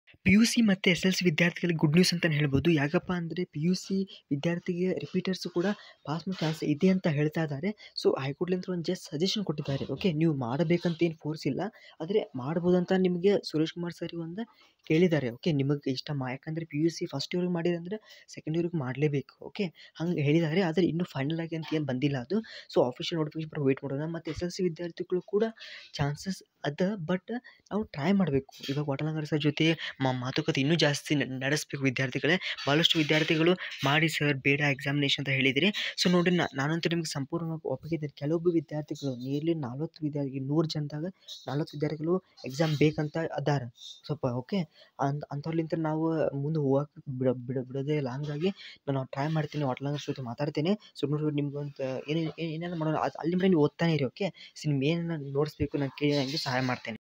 P U C ಮತ್ತು S L C ವಿದ್ಯಾರ್ಥಿಗಳಿಗೆ good news ಅಂತಲೇ ಹೇಳ್ಬೋದು ಯಾಕಪ್ಪ ಅಂದರೆ ಪಿ ಯು ಸಿ ವಿದ್ಯಾರ್ಥಿಗೆ ರಿಪೀಟರ್ಸು ಕೂಡ ಪಾಸ್ ಮಾಡೋ ಚಾನ್ಸ್ ಇದೆ ಅಂತ ಹೇಳ್ತಾ ಇದ್ದಾರೆ ಸೊ ಹೈಕೋರ್ಟ್ಲಿಂದ ಒಂದು ಜಸ್ಟ್ ಸಜೆಷನ್ ಕೊಟ್ಟಿದ್ದಾರೆ ಓಕೆ ನೀವು ಮಾಡಬೇಕಂತ ಏನು ಫೋರ್ಸ್ ಇಲ್ಲ ಆದರೆ ಮಾಡ್ಬೋದು ಅಂತ ನಿಮಗೆ ಸುರೇಶ್ ಕುಮಾರ್ ಸರ್ ಒಂದು ಕೇಳಿದ್ದಾರೆ ಓಕೆ ನಿಮಗೆ ಇಷ್ಟ ಮಾ ಯಾಕಂದರೆ ಪಿ ಯು ಸಿ ಫಸ್ಟ್ ಇಯರ್ಗೆ ಮಾಡಿದಂದರೆ ಸೆಕೆಂಡ್ ಇಯರ್ಗೆ ಮಾಡಲೇಬೇಕು ಓಕೆ ಹಂಗೆ ಹೇಳಿದ್ದಾರೆ ಆದರೆ ಇನ್ನೂ ಫೈನಲ್ ಆಗಿ ಅಂತ ಏನು ಬಂದಿಲ್ಲ ಅದು ಸೊ ಆಫಿಷಿಯಲ್ ನೋಟಿಫಿಕೇಶನ್ ಬರೋ ವೆಯ್ಟ್ ಮಾಡೋಣ ಮತ್ತು ಎಸ್ ಎಲ್ ಸಿ ವಿದ್ಯಾರ್ಥಿಗಳು ಕೂಡ ಚಾನ್ಸಸ್ ಅದ ಬಟ್ ನಾವು ಟ್ರೈ ಮಾಡಬೇಕು ಇವಾಗ ವಾಟಾಳಂಗರ್ ಸರ್ ಜೊತೆ ಮಾತುಕತೆ ಇನ್ನೂ ಜಾಸ್ತಿ ನಡೆಸಬೇಕು ವಿದ್ಯಾರ್ಥಿಗಳೇ ಭಾಳಷ್ಟು ವಿದ್ಯಾರ್ಥಿಗಳು ಮಾಡಿ ಸರ್ ಬೇಡ ಎಕ್ಸಾಮಿನೇಷನ್ ಅಂತ ಹೇಳಿದಿರಿ ಸೊ ನೋಡಿ ನಾನಂತೂ ನಿಮ್ಗೆ ಸಂಪೂರ್ಣವಾಗಿ ಒಪ್ಪಿಗಿದ್ದೀನಿ ಕೆಲವೊಬ್ಬ ವಿದ್ಯಾರ್ಥಿಗಳು ನಿಯರ್ಲಿ ನಲ್ವತ್ತು ವಿದ್ಯಾರ್ಥಿ ನೂರು ಜನದಾಗ ನಲ್ವತ್ತು ವಿದ್ಯಾರ್ಥಿಗಳು ಎಕ್ಸಾಮ್ ಬೇಕಂತ ಅದಾರ ಸ್ವಲ್ಪ ಓಕೆ ಅಂತ ಅಂಥವ್ರಲಿಂತ ನಾವು ಮುಂದೆ ಹೋಗಕ್ಕೆ ಬಿಡ ಬಿಡ ಬಿಡೋದೇ ಇಲ್ಲ ಹಂಗಾಗಿ ನಾನು ಟ್ರೈ ಮಾಡ್ತೀನಿ ವಾಟಾಳಂಗರ್ ಜೊತೆ ಮಾತಾಡ್ತೀನಿ ಸೊ ನೋಡಿ ನಿಮ್ಗೊಂದು ಏನು ಏನೇನು ಮಾಡೋಣ ಅಲ್ಲಿ ಮನೆ ನೀವು ಓದ್ತಾನೆ ಇರಿ ಓಕೆ ಸೊ ನಿಮ್ಗೆ ಏನೇನು ನೋಟ್ಸ್ ಬೇಕು ನಾನು ಕೇಳಿ ನನಗೆ ಸಹಾಯ ಮಾಡ್ತೇನೆ